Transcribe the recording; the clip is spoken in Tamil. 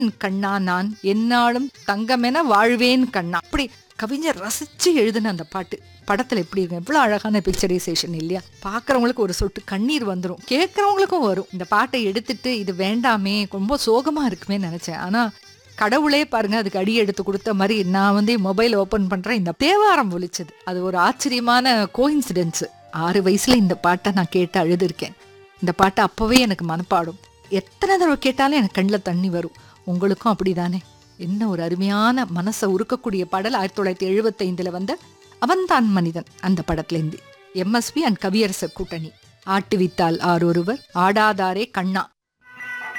கண்ணா நான் என்னாலும் தங்கமென வாழ்வேன் கண்ணா அப்படி கவிஞர் ரசிச்சு எழுதின அந்த பாட்டு படத்துல எப்படி இருக்கு எவ்வளவு அழகான பிக்சரைசேஷன் இல்லையா பாக்குறவங்களுக்கு ஒரு சொட்டு கண்ணீர் வந்துரும் கேட்கறவங்களுக்கும் வரும் இந்த பாட்டை எடுத்துட்டு இது வேண்டாமே ரொம்ப சோகமா இருக்குமே நினைச்சேன் ஆனா கடவுளே பாருங்க அதுக்கு அடி எடுத்து கொடுத்த மாதிரி நான் வந்து மொபைல் ஓபன் பண்றேன் இந்த தேவாரம் ஒலிச்சது அது ஒரு ஆச்சரியமான கோயின்சிடென்ஸ் ஆறு வயசுல இந்த பாட்டை நான் கேட்டு அழுதுருக்கேன் இந்த பாட்டை அப்பவே எனக்கு மனப்பாடும் எத்தனை தடவை கேட்டாலும் எனக்கு கண்ணில் தண்ணி வரும் உங்களுக்கும் அப்படிதானே என்ன ஒரு அருமையான மனசை உருக்கக்கூடிய பாடல் ஆயிரத்தி தொள்ளாயிரத்தி எழுபத்தைந்துல வந்த அவன்தான் மனிதன் அந்த படத்துலேருந்து எம்எஸ்பி அண்ட் கவியரசர் கூட்டணி ஆட்டுவித்தால் ஆரொருவர் ஆடாதாரே கண்ணா